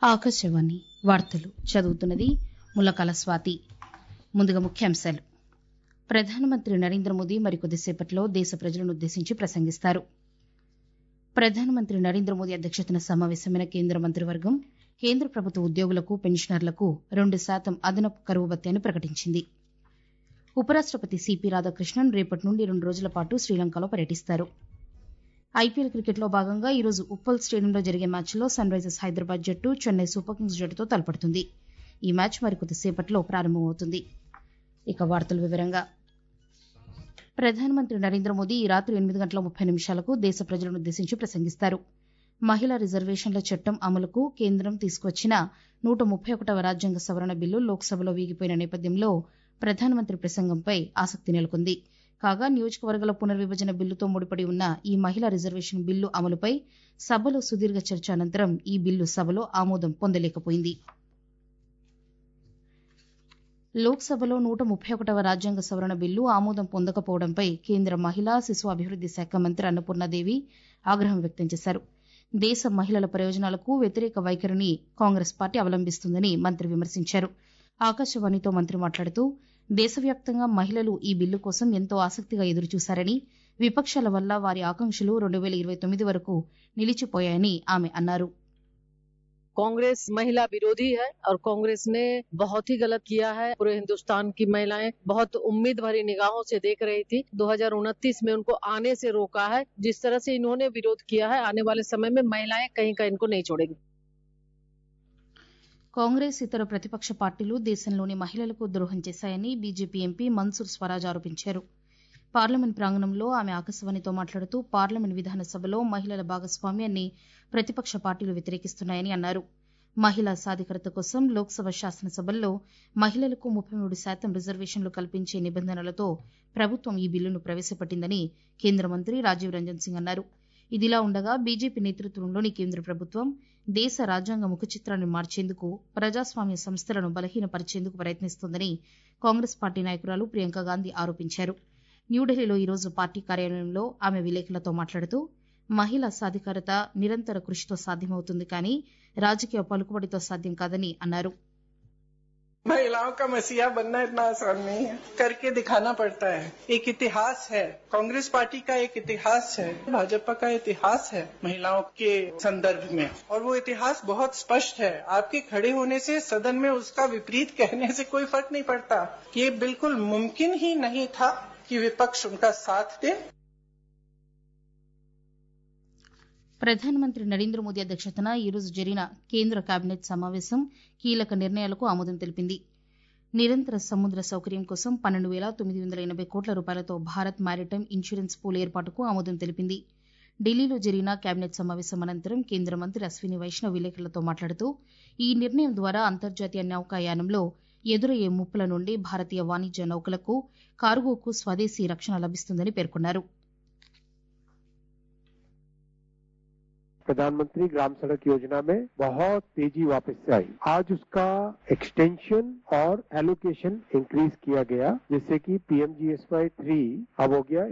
ఆకాశవాణి వార్తలు చదువుతున్నది ముల్లకాల స్వాతి ముందుగా ముఖ్యాంశాలు ప్రధానమంత్రి నరేంద్ర మోదీ మరికొద్దిసేపట్లో దేశ ప్రజలను ఉద్దేశించి ప్రసంగిస్తారు ప్రధానమంత్రి నరేంద్ర మోదీ అధ్యక్షతన సమావేశమైన కేంద్ర మంత్రివర్గం కేంద్ర ప్రభుత్వ ఉద్యోగులకు పెన్షనర్లకు రెండు శాతం అదనపు కరువు భత్యాన్ని ప్రకటించింది ఉపరాష్టపతి సిపి రాధాకృష్ణన్ రేపటి నుండి రెండు రోజుల పాటు శ్రీలంకలో పర్యటిస్తారు ఐపీఎల్ క్రికెట్లో భాగంగా ఈరోజు ఉప్పల్ స్టేడియంలో జరిగే మ్యాచ్లో సన్ రైజర్స్ హైదరాబాద్ జట్టు చెన్నై సూపర్ కింగ్స్ జట్టుతో తలపడుతుంది ఈ మ్యాచ్ మరికొద్దిసేపట్లో ప్రారంభమవుతుంది ఇక వార్తల వివరంగా ప్రధానమంత్రి నరేంద్ర మోదీ ఈ రాత్రి ఎనిమిది గంటల ముప్పై నిమిషాలకు దేశ ప్రజలను ఉద్దేశించి ప్రసంగిస్తారు మహిళా రిజర్వేషన్ల చట్టం అమలుకు కేంద్రం తీసుకువచ్చిన నూట ముప్పై ఒకటవ రాజ్యాంగ సవరణ బిల్లు లోక్సభలో వీగిపోయిన నేపథ్యంలో ప్రధానమంత్రి ప్రసంగంపై ఆసక్తి నెలకొంది కాగా నియోజకవర్గాల పునర్విభజన బిల్లుతో ముడిపడి ఉన్న ఈ మహిళా రిజర్వేషన్ బిల్లు అమలుపై సభలో సుదీర్ఘ చర్చ అనంతరం ఈ బిల్లు సభలో ఆమోదం పొందలేకపోయింది లోక్సభలో నూట ముప్పై ఒకటవ రాజ్యాంగ సవరణ బిల్లు ఆమోదం పొందకపోవడంపై కేంద్ర మహిళా శిశు అభివృద్ది శాఖ మంత్రి అన్నపూర్ణాదేవి ఆగ్రహం వ్యక్తం చేశారు దేశ మహిళల ప్రయోజనాలకు వ్యతిరేక వైఖరిని కాంగ్రెస్ పార్టీ అవలంబిస్తుందని మంత్రి విమర్శించారు ఆకాశవాణితో మంత్రి మాట్లాడుతూ దేశవ్యాప్తంగా మహిళలు ఈ బిల్లు కోసం ఎంతో ఆసక్తిగా ఎదురుచూశారని విపక్షాల వల్ల వారి ఆకాంక్షలు రెండు వేల ఇరవై తొమ్మిది వరకు నిలిచిపోయాయని ఆమె అన్నారు कांग्रेस महिला विरोधी है और कांग्रेस ने बहुत ही गलत किया है पूरे हिंदुस्तान की महिलाएं बहुत उम्मीद भरी निगाहों से देख रही थी दो में उनको आने से रोका है जिस तरह से इन्होंने विरोध किया है आने वाले समय में महिलाएं कहीं का इनको नहीं छोड़ेगी కాంగ్రెస్ ఇతర ప్రతిపక్ష పార్టీలు దేశంలోని మహిళలకు ద్రోహం చేశాయని బీజేపీ ఎంపీ మన్సూర్ స్వరాజ్ ఆరోపించారు పార్లమెంట్ ప్రాంగణంలో ఆమె ఆకాశవాణితో మాట్లాడుతూ పార్లమెంట్ విధాన సభలో మహిళల భాగస్వామ్యాన్ని ప్రతిపక్ష పార్టీలు వ్యతిరేకిస్తున్నాయని అన్నారు మహిళా సాధికారత కోసం లోక్సభ శాసనసభల్లో మహిళలకు ముప్పై మూడు శాతం రిజర్వేషన్లు కల్పించే నిబంధనలతో ప్రభుత్వం ఈ బిల్లును ప్రవేశపెట్టిందని కేంద్ర మంత్రి రాజీవ్ రంజన్ సింగ్ అన్నారు ఇదిలా ఉండగా బీజేపీ నేతృత్వంలోని కేంద్ర ప్రభుత్వం దేశ రాజ్యాంగ ముఖ చిత్రాన్ని మార్చేందుకు ప్రజాస్వామ్య సంస్థలను బలహీనపరిచేందుకు ప్రయత్నిస్తోందని కాంగ్రెస్ పార్టీ నాయకురాలు ప్రియాంక గాంధీ ఆరోపించారు న్యూఢిల్లీలో ఈరోజు పార్టీ కార్యాలయంలో ఆమె విలేకరులతో మాట్లాడుతూ మహిళా సాధికారత నిరంతర కృషితో సాధ్యమవుతుంది కానీ రాజకీయ పలుకుబడితో సాధ్యం కాదని అన్నారు महिलाओं का मसीहा बनना इतना आसान नहीं है करके दिखाना पड़ता है एक इतिहास है कांग्रेस पार्टी का एक इतिहास है भाजपा का इतिहास है महिलाओं के संदर्भ में और वो इतिहास बहुत स्पष्ट है आपके खड़े होने से सदन में उसका विपरीत कहने से कोई फर्क नहीं पड़ता ये बिल्कुल मुमकिन ही नहीं था कि विपक्ष उनका साथ दे ప్రధానమంత్రి నరేంద్ర మోదీ అధ్యక్షతన ఈరోజు జరిగిన కేంద్ర కేబినెట్ సమావేశం కీలక నిర్ణయాలకు ఆమోదం తెలిపింది నిరంతర సముద్ర సౌకర్యం కోసం పన్నెండు వేల తొమ్మిది వందల ఎనభై కోట్ల రూపాయలతో భారత్ మారిటైమ్ ఇన్సూరెన్స్ పూల్ ఏర్పాటుకు ఆమోదం తెలిపింది ఢిల్లీలో జరిగిన కేబినెట్ సమావేశం అనంతరం కేంద్ర మంత్రి అశ్విని వైష్ణవ్ విలేకరులతో మాట్లాడుతూ ఈ నిర్ణయం ద్వారా అంతర్జాతీయ నౌకాయానంలో ఎదురయ్యే ముప్పుల నుండి భారతీయ వాణిజ్య నౌకలకు కార్గోకు స్వదేశీ రక్షణ లభిస్తుందని పేర్కొన్నారు प्रधानमंत्री ग्राम सड़क योजना में बहुत तेजी वापस से आई आज उसका एक्सटेंशन और एलोकेशन इंक्रीज किया गया जिससे कि पीएमजीएसवाई थ्री अब हो गया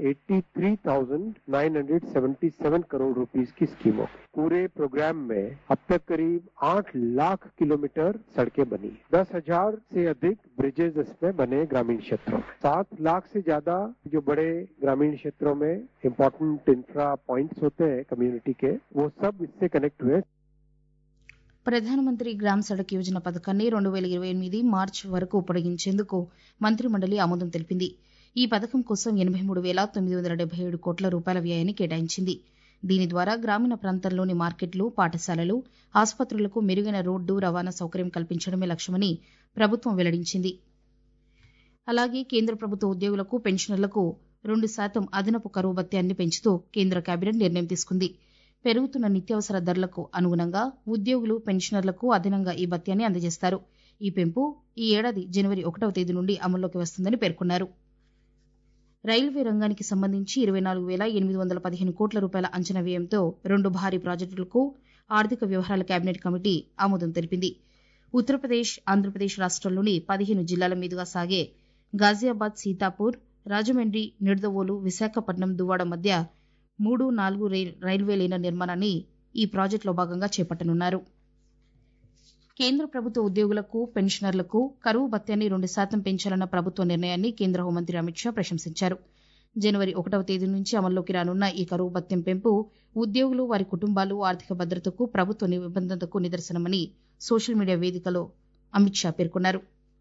83,977 करोड़ रुपीस की स्कीम हो पूरे प्रोग्राम में अब तक करीब 8 लाख किलोमीटर सड़कें बनी दस हजार से अधिक ब्रिजेज इसमें बने ग्रामीण क्षेत्रों में सात लाख से ज्यादा जो बड़े ग्रामीण क्षेत्रों में इम्पोर्टेंट इंफ्रा पॉइंट्स होते हैं कम्युनिटी के वो सब इससे कनेक्ट हुए ప్రధానమంత్రి గ్రామ్ సడక్ యోజన పథకాన్ని రెండు వేల ఇరవై ఎనిమిది మార్చి వరకు పొడిగించేందుకు మంత్రిమండలి ఆమోదం తెలిపింది ఈ పథకం కోసం ఎనభై మూడు వేల తొమ్మిది వందల డెబ్బై ఏడు కోట్ల రూపాయల వ్యయాన్ని కేటాయించింది దీని ద్వారా గ్రామీణ ప్రాంతాల్లోని మార్కెట్లు పాఠశాలలు ఆసుపత్రులకు మెరుగైన రోడ్డు రవాణా సౌకర్యం కల్పించడమే లక్ష్యమని ప్రభుత్వం వెల్లడించింది అలాగే కేంద్ర ప్రభుత్వ ఉద్యోగులకు పెన్షనర్లకు రెండు శాతం అదనపు కరువు భత్యాన్ని పెంచుతూ కేంద్ర కేబినెట్ నిర్ణయం తీసుకుంది పెరుగుతున్న నిత్యావసర ధరలకు అనుగుణంగా ఉద్యోగులు పెన్షనర్లకు అదనంగా ఈ భత్యాన్ని అందజేస్తారు ఈ పెంపు ఈ ఏడాది జనవరి ఒకటవ తేదీ నుండి అమల్లోకి వస్తుందని పేర్కొన్నారు రైల్వే రంగానికి సంబంధించి ఇరవై నాలుగు వేల ఎనిమిది వందల పదిహేను కోట్ల రూపాయల అంచనా వ్యయంతో రెండు భారీ ప్రాజెక్టులకు ఆర్థిక వ్యవహారాల కేబినెట్ కమిటీ ఆమోదం తెలిపింది ఉత్తరప్రదేశ్ ఆంధ్రప్రదేశ్ రాష్ట్రాల్లోని పదిహేను జిల్లాల మీదుగా సాగే గాజియాబాద్ సీతాపూర్ రాజమండ్రి నిడదవోలు విశాఖపట్నం దువ్వాడ మధ్య మూడు నాలుగు రైల్వే లైన్ల నిర్మాణాన్ని ఈ ప్రాజెక్టులో భాగంగా చేపట్టనున్నారు కేంద్ర ప్రభుత్వ ఉద్యోగులకు పెన్షనర్లకు కరువు భత్యాన్ని రెండు శాతం పెంచాలన్న ప్రభుత్వ నిర్ణయాన్ని కేంద్ర హోంమంత్రి అమిత్ షా ప్రశంసించారు జనవరి ఒకటవ తేదీ నుంచి అమల్లోకి రానున్న ఈ కరువు భత్యం పెంపు ఉద్యోగులు వారి కుటుంబాలు ఆర్థిక భద్రతకు ప్రభుత్వ నిబంధనకు నిదర్శనమని సోషల్ మీడియా వేదికలో అమిత్ షా పేర్కొన్నారు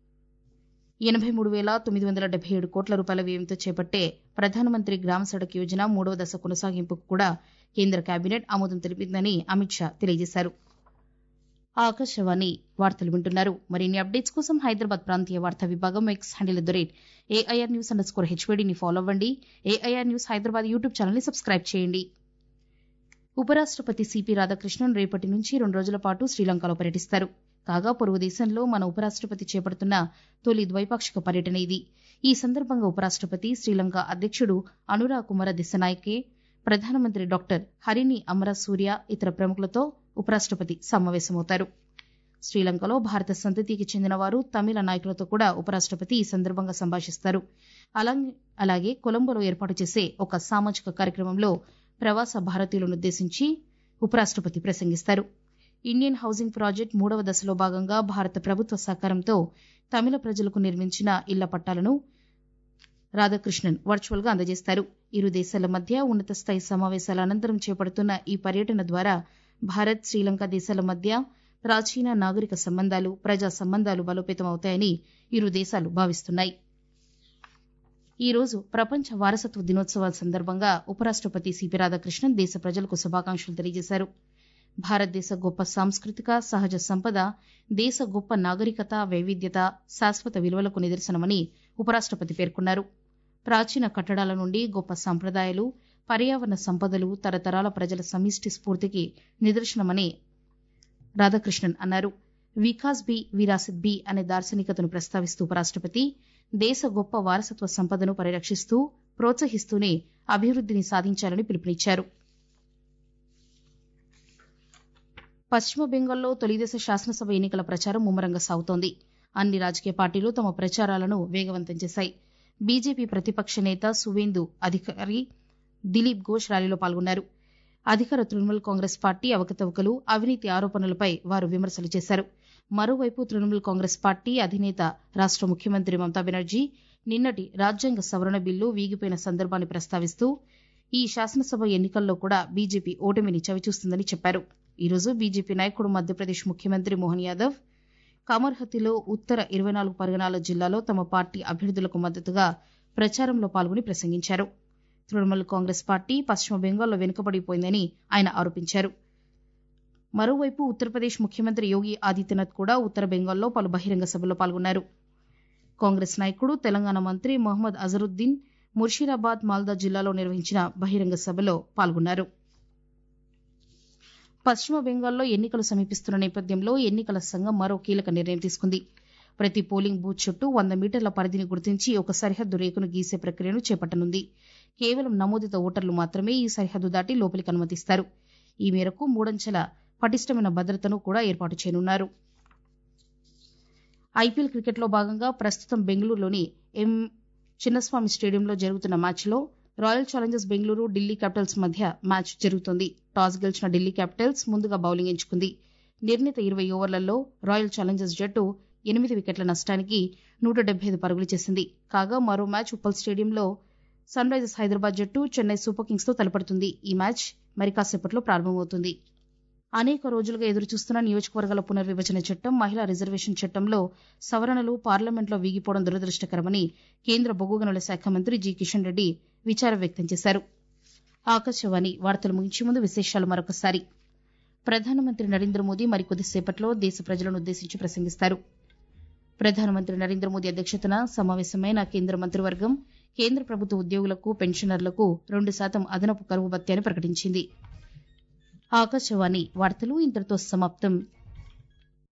ఎనభై మూడు వేల తొమ్మిది వందల డెబ్బై ఏడు కోట్ల రూపాయల వ్యయంతో చేపట్టే ప్రధానమంత్రి గ్రామ సడక్ యోజన మూడవ దశ కొనసాగింపుకు కూడా కేంద్ర కేబినెట్ ఆమోదం తెలిపిందని అమిత్ షా తెలియజేశారు ఆకాశవాణి వార్తలు వింటున్నారు మరిన్ని అప్డేట్స్ కోసం హైదరాబాద్ ప్రాంతీయ వార్తా విభాగం X handle the rate AIR news underscore హెచ్వీడీని ఫాలో అవ్వండి ఏఐఆర్ న్యూస్ హైదరాబాద్ యూట్యూబ్ ఛానల్ని సబ్స్క్రైబ్ చేయండి ఉపరాష్టపతి సిపి రాధాకృష్ణన్ రేపటి నుంచి రెండు రోజుల పాటు శ్రీలంకలో పర్యటిస్తారు కాగా పొరుగు దేశంలో మన ఉపరాష్టపతి చేపడుతున్న తొలి ద్వైపాక్షిక పర్యటన ఇది ఈ సందర్భంగా ఉపరాష్టపతి శ్రీలంక అధ్యక్షుడు అనురా కుమార దిశనాయకే ప్రధానమంత్రి డాక్టర్ హరిని అమరసూర్య ఇతర ప్రముఖులతో ఉపరాష్టపతి సమావేశమవుతారు శ్రీలంకలో భారత సంతతికి చెందిన వారు తమిళ నాయకులతో కూడా ఉపరాష్టపతి ఈ సందర్భంగా సంభాషిస్తారు అలాగే కొలంబోలో ఏర్పాటు చేసే ఒక సామాజిక కార్యక్రమంలో ప్రవాస భారతీయులను ఉద్దేశించి ఉపరాష్టపతి ప్రసంగిస్తారు ఇండియన్ హౌసింగ్ ప్రాజెక్ట్ మూడవ దశలో భాగంగా భారత ప్రభుత్వ సహకారంతో తమిళ ప్రజలకు నిర్మించిన ఇళ్ల పట్టాలను రాధాకృష్ణన్ వర్చువల్ గా అందజేస్తారు ఇరు దేశాల మధ్య ఉన్నత స్థాయి సమావేశాల అనంతరం చేపడుతున్న ఈ పర్యటన ద్వారా భారత్ శ్రీలంక దేశాల మధ్య ప్రాచీన నాగరిక సంబంధాలు ప్రజా సంబంధాలు బలోపేతమవుతాయని ఇరు దేశాలు భావిస్తున్నాయి ఈ రోజు ప్రపంచ వారసత్వ దినోత్సవాల సందర్భంగా ఉపరాష్టపతి సిపి రాధాకృష్ణన్ దేశ ప్రజలకు శుభాకాంక్షలు తెలియజేశారు భారతదేశ గొప్ప సాంస్కృతిక సహజ సంపద దేశ గొప్ప నాగరికత వైవిధ్యత శాశ్వత విలువలకు నిదర్శనమని ఉపరాష్టపతి పేర్కొన్నారు ప్రాచీన కట్టడాల నుండి గొప్ప సంప్రదాయాలు పర్యావరణ సంపదలు తరతరాల ప్రజల సమిష్టి స్ఫూర్తికి నిదర్శనమని రాధాకృష్ణన్ అన్నారు వికాస్ బి విరాసత్ బి అనే దార్శనికతను ప్రస్తావిస్తూ ఉపరాష్టపతి దేశ గొప్ప వారసత్వ సంపదను పరిరక్షిస్తూ ప్రోత్సహిస్తూనే అభివృద్దిని సాధించాలని పిలుపునిచ్చారు పశ్చిమ బెంగాల్లో తొలిదశ శాసనసభ ఎన్నికల ప్రచారం ముమ్మరంగా సాగుతోంది అన్ని రాజకీయ పార్టీలు తమ ప్రచారాలను వేగవంతం చేశాయి బీజేపీ ప్రతిపక్ష నేత సువేందు అధికారి దిలీప్ ఘోష్ ర్యాలీలో పాల్గొన్నారు అధికార తృణమూల్ కాంగ్రెస్ పార్టీ అవకతవకలు అవినీతి ఆరోపణలపై వారు విమర్శలు చేశారు మరోవైపు తృణమూల్ కాంగ్రెస్ పార్టీ అధినేత రాష్ట ముఖ్యమంత్రి మమతా బెనర్జీ నిన్నటి రాజ్యాంగ సవరణ బిల్లు వీగిపోయిన సందర్భాన్ని ప్రస్తావిస్తూ ఈ శాసనసభ ఎన్నికల్లో కూడా బీజేపీ ఓటమిని చవిచూస్తుందని చెప్పారు ఈరోజు బీజేపీ నాయకుడు మధ్యప్రదేశ్ ముఖ్యమంత్రి మోహన్ యాదవ్ కామర్హతిలో ఉత్తర ఇరవై నాలుగు పరిగణాల జిల్లాలో తమ పార్టీ అభ్యర్థులకు మద్దతుగా ప్రచారంలో పాల్గొని ప్రసంగించారు తృణమూల్ కాంగ్రెస్ పార్టీ పశ్చిమ బెంగాల్లో వెనుకబడిపోయిందని ఆయన ఆరోపించారు మరోవైపు ఉత్తరప్రదేశ్ ముఖ్యమంత్రి యోగి ఆదిత్యనాథ్ కూడా ఉత్తర బెంగాల్లో పలు బహిరంగ సభల్లో పాల్గొన్నారు కాంగ్రెస్ నాయకుడు తెలంగాణ మంత్రి మొహమ్మద్ అజరుద్దీన్ ముర్షీదాబాద్ మాల్దా జిల్లాలో నిర్వహించిన బహిరంగ సభలో పాల్గొన్నారు పశ్చిమ బెంగాల్లో ఎన్నికలు సమీపిస్తున్న నేపథ్యంలో ఎన్నికల సంఘం మరో కీలక నిర్ణయం తీసుకుంది ప్రతి పోలింగ్ బూత్ చుట్టూ వంద మీటర్ల పరిధిని గుర్తించి ఒక సరిహద్దు రేఖను గీసే ప్రక్రియను చేపట్టనుంది కేవలం నమోదిత ఓటర్లు మాత్రమే ఈ సరిహద్దు దాటి లోపలికి అనుమతిస్తారు ఈ మేరకు మూడంచెల పటిష్టమైన భద్రతను కూడా ఏర్పాటు చేయనున్నారు ఐపీఎల్ క్రికెట్లో భాగంగా ప్రస్తుతం బెంగళూరులోని ఎం చిన్నస్వామి స్టేడియంలో జరుగుతున్న మ్యాచ్లో Royal Challengers Bengaluru Delhi Capitals మధ్య మ్యాచ్ జరుగుతోంది టాస్ గెలిచిన ఢిల్లీ క్యాపిటల్స్ ముందుగా బౌలింగ్ ఎంచుకుంది నిర్ణీత ఇరవై ఓవర్లలో రాయల్ ఛాలెంజర్స్ జట్టు ఎనిమిది వికెట్ల నష్టానికి నూట డెబ్బై ఐదు పరుగులు చేసింది కాగా మరో మ్యాచ్ ఉప్పల్ స్టేడియంలో సన్ రైజర్స్ హైదరాబాద్ జట్టు చెన్నై సూపర్ కింగ్స్ తో తలపడుతుంది ఈ మ్యాచ్ మరి కాసేపట్లో ప్రారంభమవుతుంది అనేక రోజులుగా ఎదురుచూస్తున్న నియోజకవర్గాల పునర్విభజన చట్టం మహిళా రిజర్వేషన్ చట్టంలో సవరణలు పార్లమెంట్లో వీగిపోవడం దురదృష్టకరమని కేంద్ర బొగ్గు గనుల శాఖ మంత్రి జి కిషన్ రెడ్డి విచారం వ్యక్తం చేశారు ఆకాశవాణి వార్తలు ముగించే ముందు విశేషాలు మరొకసారి ప్రధానమంత్రి నరేంద్ర మోదీ మరికొద్దిసేపట్లో దేశ ప్రజలను ఉద్దేశించి ప్రసంగిస్తారు ప్రధానమంత్రి నరేంద్ర మోదీ అధ్యక్షతన సమావేశమైన కేంద్ర మంత్రివర్గం కేంద్ర ప్రభుత్వ ఉద్యోగులకు పెన్షనర్లకు రెండు శాతం అదనపు కరువు భత్యాన్ని ప్రకటించింది ఆకాశవాణి వార్తలు ఇంతటితో సమాప్తం